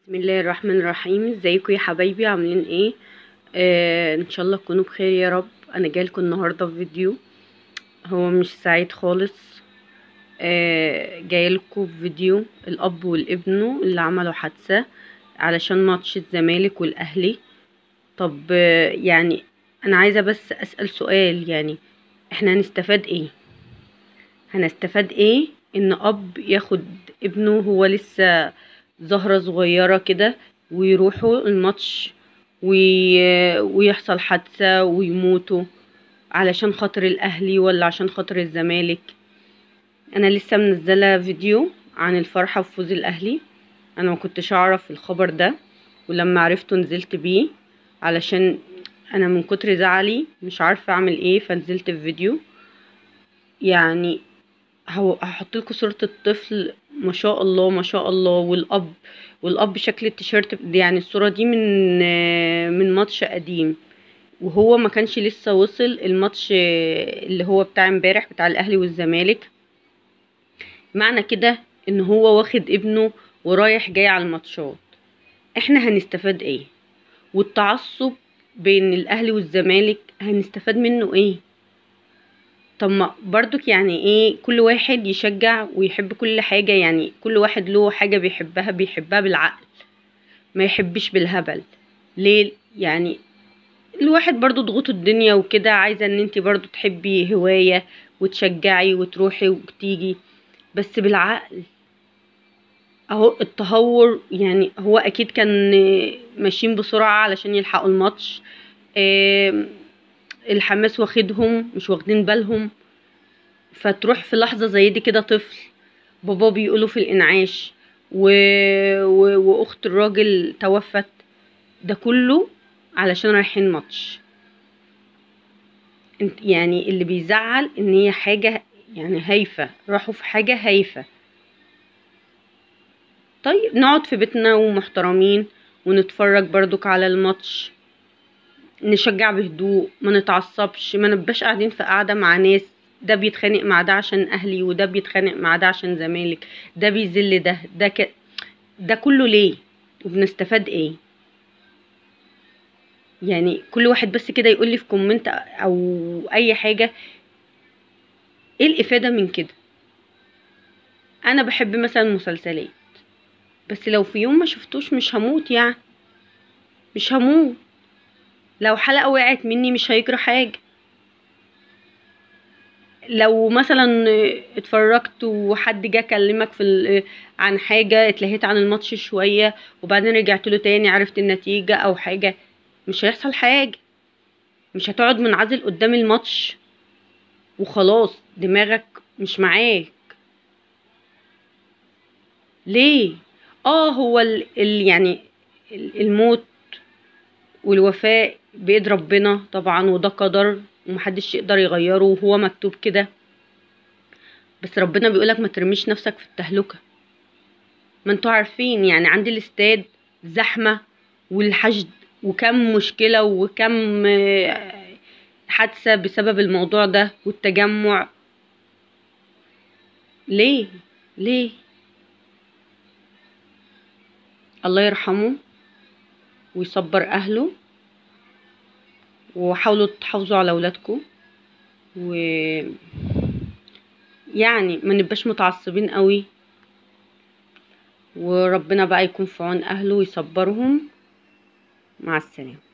بسم الله الرحمن الرحيم ازيكم يا حبايبي عاملين ايه آه ان شاء الله تكونوا بخير يا رب انا جايلكم النهارده في فيديو هو مش سعيد خالص آه جايلكم في فيديو الاب والابن اللي عملوا حادثه علشان ماتش الزمالك والاهلي طب آه يعني انا عايزه بس اسال سؤال يعني احنا هنستفاد ايه هنستفاد ايه ان اب ياخد ابنه هو لسه زهرة صغيرة كده ويروحوا الماتش وي... ويحصل حادثة ويموتوا علشان خاطر الأهلي ولا عشان خاطر الزمالك أنا لسه منزلة فيديو عن الفرحة بفوز الأهلي أنا ما كنتش أعرف الخبر ده ولما عرفته نزلت بيه علشان أنا من كتر زعلي مش عارفة أعمل إيه فنزلت الفيديو يعني هحط لكم صورة الطفل ما شاء الله ما شاء الله والاب والاب شكل التيشيرت يعني الصورة دي من من ماتش قديم وهو ما كانش لسه وصل الماتش اللي هو بتاع امبارح بتاع الاهلي والزمالك معنى كده ان هو واخد ابنه ورايح جاي على الماتشات احنا هنستفاد ايه والتعصب بين الاهلي والزمالك هنستفاد منه ايه طب ما برضك يعني ايه كل واحد يشجع ويحب كل حاجة يعني كل واحد له حاجة بيحبها بيحبها بالعقل ما يحبش بالهبل ليه يعني الواحد برضو ضغوط الدنيا وكده عايزة ان انت برضو تحبي هواية وتشجعي وتروحي وتيجي بس بالعقل اهو التهور يعني هو اكيد كان ماشيين بسرعة علشان يلحقوا الماتش إيه الحماس واخدهم مش واخدين بالهم فتروح في لحظة زي دي كده طفل بابا بيقوله في الانعاش و... و... واخت الراجل توفت ده كله علشان رايحين ماتش انت يعني اللي بيزعل ان هي حاجة يعني هايفة راحوا في حاجة هايفة طيب نقعد في بيتنا ومحترمين ونتفرج برضك على الماتش نشجع بهدوء ما نتعصبش ما نبقاش قاعدين في قاعده مع ناس ده بيتخانق مع ده عشان اهلي وده بيتخانق مع ده عشان زمالك ده بيذل ده ده ك... ده كله ليه وبنستفاد ايه يعني كل واحد بس كده يقول لي في كومنت او اي حاجه ايه الافاده من كده انا بحب مثلا مسلسلات بس لو في يوم ما شفتوش مش هموت يعني مش هموت لو حلقة وقعت مني مش هيجرى حاجة لو مثلا اتفرجت وحد جه كلمك في عن حاجة اتلهيت عن الماتش شوية وبعدين رجعت له تاني عرفت النتيجة او حاجة مش هيحصل حاجة مش هتقعد منعزل قدام الماتش وخلاص دماغك مش معاك ليه اه هو ال ال يعني الموت والوفاء بإيد ربنا طبعا وده قدر ومحدش يقدر يغيره وهو مكتوب كده بس ربنا بيقولك ما ترميش نفسك في التهلكة ما انتوا عارفين يعني عندي الاستاد زحمة والحشد وكم مشكلة وكم حادثة بسبب الموضوع ده والتجمع ليه ليه الله يرحمه ويصبر اهله وحاولوا تحافظوا على اولادكم و يعني ما نبقاش متعصبين قوي وربنا بقى يكون في عون اهله ويصبرهم مع السلامه